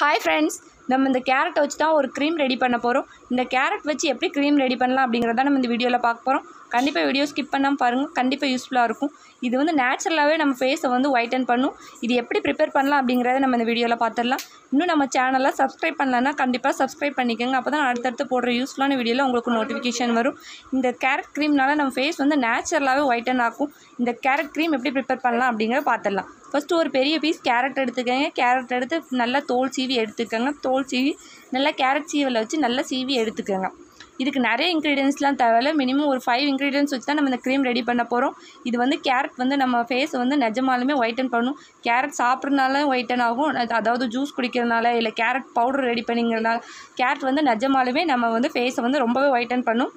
hi friends நம்ம இந்த கேரட்டை வச்சு தான் ஒரு க்ரீம் ரெடி பண்ண போகிறோம் இந்த கேரட் வச்சு எப்படி க்ரீம் ரெடி பண்ணலாம் அப்படிங்கிறத நம்ம இந்த வீடியோவில் பார்க்க போகிறோம் கண்டிப்பாக வீடியோ ஸ்கிப் பண்ணாமல் பாருங்கள் கண்டிப்பாக யூஸ்ஃபுல்லாக இருக்கும் இது வந்து நேச்சுரலாகவே நம்ம ஃபேஸை வந்து ஒயிட்டன் பண்ணும் இது எப்படி ப்ரிப்பேர் பண்ணலாம் அப்படிங்கிறத நம்ம இந்த வீடியோவில் பார்த்துடலாம் இன்னும் நம்ம சேனலை சப்ஸ்கிரைப் பண்ணலன்னா கண்டிப்பாக சப்ஸ்கிரைப் பண்ணிக்கோங்க அப்போ தான் அடுத்தடுத்து போடுற யூஸ்ஃபுல்லான வீடியோவில் உங்களுக்கு நோட்டிஃபிகேஷன் வரும் இந்த கேரட் க்ரீம்னால நம்ம ஃபேஸ் வந்து நேச்சுரலாகவே ஒயிட்டன் ஆக்கும் இந்த கேரட் க்ரீம் எப்படி ப்ரிப்பேர் பண்ணலாம் அப்படிங்கிறத பார்த்துடலாம் ஃபஸ்ட்டு ஒரு பெரிய பீஸ் கேரட் எடுத்துக்கோங்க கேரட் எடுத்து நல்லா தோல் சீவி எடுத்துக்கோங்க தோல் சீவி நல்லா கேரட் சீவில் வச்சு நல்லா சீவி எடுத்துக்கோங்க இதுக்கு நிறைய இன்க்ரீடியன்ஸ்லாம் தேவையில்ல மினிமம் ஒரு ஃபைவ் இன்க்ரீடியன்ஸ் வச்சு தான் நம்ம இந்த க்ரீம் ரெடி பண்ண போகிறோம் இது வந்து கேரட் வந்து நம்ம ஃபேஸை வந்து நிஜமாலுமே ஒயிட்டன் பண்ணும் கேரட் சாப்பிட்றதுனால ஒயிட்டன் ஆகும் அது- அதாவது ஜூஸ் குடிக்கிறதுனால இல்லை கேரட் பவுடர் ரெடி பண்ணிங்கிறதுனால கேரட் வந்து நிஜமாலுமே நம்ம வந்து ஃபேஸை வந்து ரொம்பவே ஒயிட்டன் பண்ணும்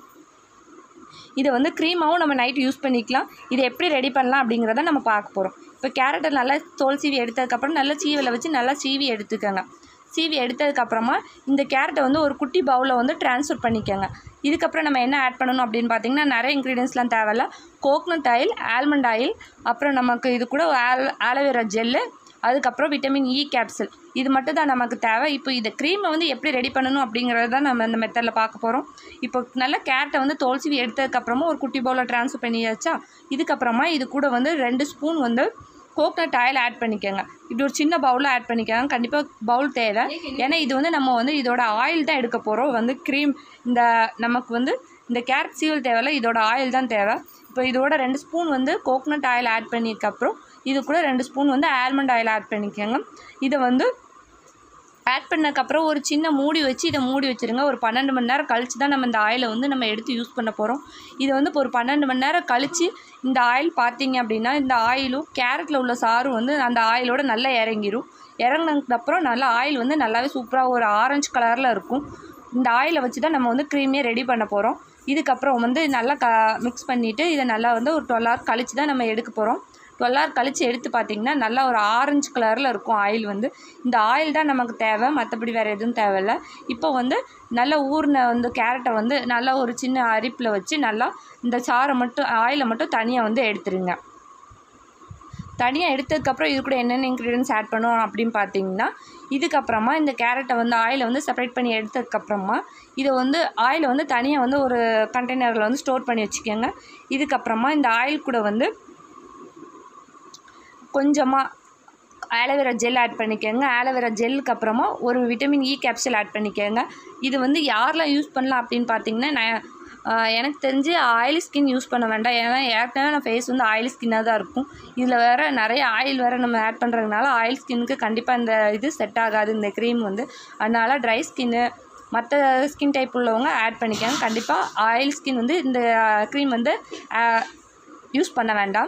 இதை வந்து க்ரீமாகவும் நம்ம நைட் யூஸ் பண்ணிக்கலாம் இதை எப்படி ரெடி பண்ணலாம் அப்படிங்கிறத நம்ம பார்க்க போகிறோம் இப்போ கேரட்டை நல்லா தோல் சீவி எடுத்ததுக்கப்புறம் நல்லா சீவில் வச்சு நல்லா சீவி எடுத்துக்கோங்க சீவி எடுத்ததுக்கப்புறமா இந்த கேரட்டை வந்து ஒரு குட்டி பவுலில் வந்து ட்ரான்ஸ்ஃபர் பண்ணிக்கோங்க இதுக்கப்புறம் நம்ம என்ன ஆட் பண்ணணும் அப்படின்னு பார்த்தீங்கன்னா நிறைய இன்க்ரீடியன்ஸ்லாம் தேவையில்ல கோக்னட் ஆயில் ஆல்மண்ட் ஆயில் அப்புறம் நமக்கு இது கூட ஆல் ஆலோவேரா ஜெல்லு அதுக்கப்புறம் விட்டமின் இ கேப்சூல் இது மட்டும் தான் நமக்கு தேவை இப்போ இந்த க்ரீமை வந்து எப்படி ரெடி பண்ணணும் அப்படிங்கிறத தான் நம்ம இந்த மெத்தடில் பார்க்க போகிறோம் இப்போ நல்லா கேரட்டை வந்து தோல் சீவி எடுத்ததுக்கப்புறமா ஒரு குட்டி பவுலில் ட்ரான்ஸ்ஃபர் பண்ணியாச்சா இதுக்கப்புறமா இது கூட வந்து ரெண்டு ஸ்பூன் வந்து கோக்னட் ஆயில் ஆட் பண்ணிக்கோங்க இப்படி ஒரு சின்ன பவுலில் ஆட் பண்ணிக்கோங்க கண்டிப்பாக பவுல் தேவை ஏன்னா இது வந்து நம்ம வந்து இதோட ஆயில் தான் எடுக்க போகிறோம் வந்து க்ரீம் இந்த நமக்கு வந்து இந்த கேரட் சீவல் தேவையில்ல இதோட ஆயில் தான் தேவை இப்போ இதோட ரெண்டு ஸ்பூன் வந்து கோக்னட் ஆயில் ஆட் பண்ணிக்கப்புறம் இது கூட ரெண்டு ஸ்பூன் வந்து ஆல்மண்ட் ஆயில் ஆட் பண்ணிக்கோங்க இதை வந்து ஆட் பண்ணதுக்கப்புறம் ஒரு சின்ன மூடி வச்சு இதை மூடி வச்சுருங்க ஒரு பன்னெண்டு மணி நேரம் கழிச்சு தான் நம்ம இந்த ஆயிலை வந்து நம்ம எடுத்து யூஸ் பண்ண போகிறோம் இதை வந்து இப்போ ஒரு பன்னெண்டு மணி நேரம் கழித்து இந்த ஆயில் பார்த்தீங்க அப்படின்னா இந்த ஆயிலும் கேரட்டில் உள்ள சாரும் வந்து அந்த ஆயிலோட நல்லா இறங்கிரும் இறங்கினதுக்கப்புறம் நல்லா ஆயில் வந்து நல்லாவே சூப்பராக ஒரு ஆரஞ்சு கலரில் இருக்கும் இந்த ஆயிலை வச்சு தான் நம்ம வந்து க்ரீமே ரெடி பண்ண போகிறோம் இதுக்கப்புறம் வந்து நல்லா க மிக்ஸ் பண்ணிவிட்டு இதை நல்லா வந்து ஒரு டுவெல் ஹவர் கழிச்சு தான் நம்ம எடுக்க போகிறோம் டுவெல் ஹவர் கழித்து எடுத்து பார்த்தீங்கன்னா நல்லா ஒரு ஆரஞ்சு கலரில் இருக்கும் ஆயில் வந்து இந்த ஆயில் தான் நமக்கு தேவை மற்றபடி வேறு எதுவும் தேவையில்ல இப்போ வந்து நல்லா ஊறின வந்து கேரட்டை வந்து நல்லா ஒரு சின்ன அரிப்பில் வச்சு நல்லா இந்த சாறை மட்டும் ஆயிலை மட்டும் தனியாக வந்து எடுத்துருங்க தனியாக எடுத்ததுக்கப்புறம் இது கூட என்னென்ன இன்க்ரீடியன்ஸ் ஆட் பண்ணுவோம் அப்படின்னு பார்த்தீங்கன்னா இதுக்கப்புறமா இந்த கேரட்டை வந்து ஆயிலை வந்து செப்பரேட் பண்ணி எடுத்ததுக்கப்புறமா இதை வந்து ஆயிலை வந்து தனியாக வந்து ஒரு கண்டெய்னரில் வந்து ஸ்டோர் பண்ணி வச்சுக்கோங்க இதுக்கப்புறமா இந்த ஆயில் கூட வந்து கொஞ்சமாக ஆலோவேரா ஜெல் ஆட் பண்ணிக்கோங்க ஆலோவேரா ஜெல்லுக்கு அப்புறமா ஒரு விட்டமின் இ கேப்சூல் ஆட் பண்ணிக்கோங்க இது வந்து யாரெல்லாம் யூஸ் பண்ணலாம் அப்படின்னு பார்த்தீங்கன்னா நான் ஆஹ் எனக்கு தெரிஞ்சு ஆயில் ஸ்கின் யூஸ் பண்ண வேண்டாம் ஏன்னா ஏற்கனவே நான் ஃபேஸ் வந்து ஆயில் ஸ்கின்னாக தான் இருக்கும் இதில் வேறு நிறைய ஆயில் வேறு நம்ம ஆட் பண்ணுறதுனால ஆயில் ஸ்கின்னுக்கு கண்டிப்பாக இந்த இது செட் ஆகாது இந்த க்ரீம் வந்து அதனால் ட்ரை ஸ்கின்னு மற்ற ஸ்கின் டைப் உள்ளவங்க ஆட் பண்ணிக்கோங்க கண்டிப்பாக ஆயில் ஸ்கின் வந்து இந்த க்ரீம் வந்து யூஸ் பண்ண வேண்டாம்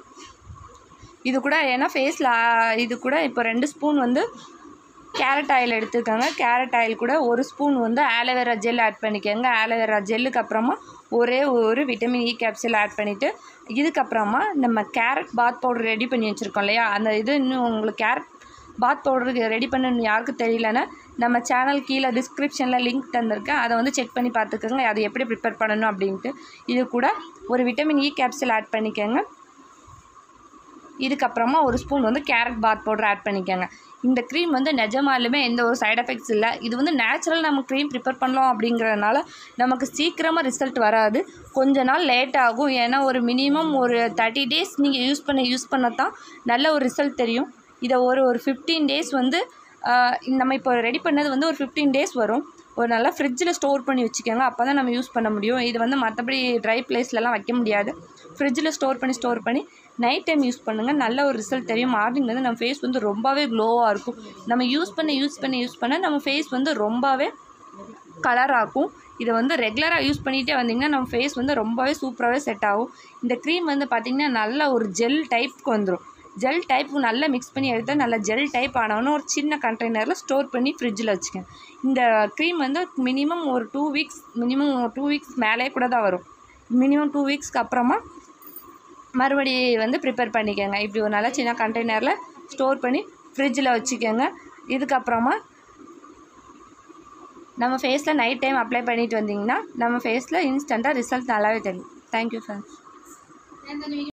இது கூட ஏன்னா ஃபேஸில் இது கூட இப்போ ரெண்டு ஸ்பூன் வந்து கேரட் ஆயில் எடுத்துக்கோங்க கேரட் ஆயில் கூட ஒரு ஸ்பூன் வந்து ஆலோவேரா ஜெல் ஆட் பண்ணிக்கோங்க ஆலோவேரா ஜெல்லுக்கு அப்புறமா ஒரே ஒரு விட்டமின் இ கேப்சூல் ஆட் பண்ணிவிட்டு இதுக்கப்புறமா நம்ம கேரட் பாத் பவுடர் ரெடி பண்ணி வச்சுருக்கோம் இல்லையா அந்த இது இன்னும் உங்களுக்கு கேரட் பாத் பவுடருக்கு ரெடி பண்ணணும் யாருக்கும் தெரியலன்னா நம்ம சேனல் கீழே டிஸ்கிரிப்ஷனில் லிங்க் தந்திருக்கேன் அதை வந்து செக் பண்ணி பார்த்துக்கோங்க அதை எப்படி ப்ரிப்பேர் பண்ணணும் அப்படின்ட்டு இது கூட ஒரு விட்டமின் இ கேப்சூல் ஆட் பண்ணிக்கோங்க இதுக்கப்புறமா ஒரு ஸ்பூன் வந்து கேரட் பாத் பவுடர் ஆட் பண்ணிக்கோங்க இந்த க்ரீம் வந்து நிஜமாலுமே எந்த ஒரு சைடு எஃபெக்ட்ஸ் இல்லை இது வந்து நேச்சுரல் நம்ம க்ரீம் ப்ரிப்பேர் பண்ணலாம் அப்படிங்கிறதுனால நமக்கு சீக்கிரமாக ரிசல்ட் வராது கொஞ்ச நாள் லேட் ஆகும் ஏன்னா ஒரு மினிமம் ஒரு தேர்ட்டி டேஸ் நீங்கள் யூஸ் பண்ண யூஸ் பண்ண தான் நல்ல ஒரு ரிசல்ட் தெரியும் இதை ஒரு ஒரு ஃபிஃப்டீன் டேஸ் வந்து ஆஹ், நம்ம இப்போ ரெடி பண்ணது வந்து ஒரு ஃபிஃப்டீன் டேஸ் வரும் ஒரு நல்லா ஃப்ரிட்ஜில் ஸ்டோர் பண்ணி வச்சுக்கோங்க அப்போ தான் நம்ம யூஸ் பண்ண முடியும் இது வந்து மற்றபடி ட்ரை பிளேஸ்லலாம் வைக்க முடியாது ஃப்ரிட்ஜில் ஸ்டோர் பண்ணி ஸ்டோர் பண்ணி நைட் டைம் யூஸ் பண்ணுங்கள் நல்ல ஒரு ரிசல்ட் தெரியும் மார்னிங் வந்து நம்ம ஃபேஸ் வந்து ரொம்பவே க்ளோவாக இருக்கும் நம்ம யூஸ் பண்ண யூஸ் பண்ண யூஸ் பண்ண நம்ம ஃபேஸ் வந்து ரொம்பவே கலர் ஆகும் இதை வந்து ரெகுலராக யூஸ் பண்ணிகிட்டே வந்தீங்கன்னா நம்ம ஃபேஸ் வந்து ரொம்பவே சூப்பராகவே செட் ஆகும் இந்த க்ரீம் வந்து பார்த்திங்கன்னா நல்ல ஒரு ஜெல் டைப்புக்கு வந்துடும் ஜெல் டைப் நல்லா மிக்ஸ் பண்ணி எடுத்தால் நல்லா ஜெல் டைப் ஆனவொன்னே ஒரு சின்ன கண்டெய்னரில் ஸ்டோர் பண்ணி ஃப்ரிட்ஜில் வச்சுக்கேன் இந்த க்ரீம் வந்து மினிமம் ஒரு two weeks minimum two weeks மேலே கூட தான் வரும் மினிமம் டூ வீக்ஸ்க்கு அப்புறமா மறுபடி வந்து ப்ரிப்பேர் பண்ணிக்கோங்க இப்படி ஒரு நல்ல சின்ன கண்டெய்னரில் ஸ்டோர் பண்ணி ஃப்ரிட்ஜில் வச்சுக்கோங்க இதுக்கப்புறமா நம்ம ஃபேஸில் நைட் டைம் அப்ளை பண்ணிட்டு வந்தீங்கன்னா நம்ம ஃபேஸில் இன்ஸ்டண்ட்டாக ரிசல்ட் நல்லாவே தெரியும் தேங்க்யூ ஃப்ரெண்ட்ஸ்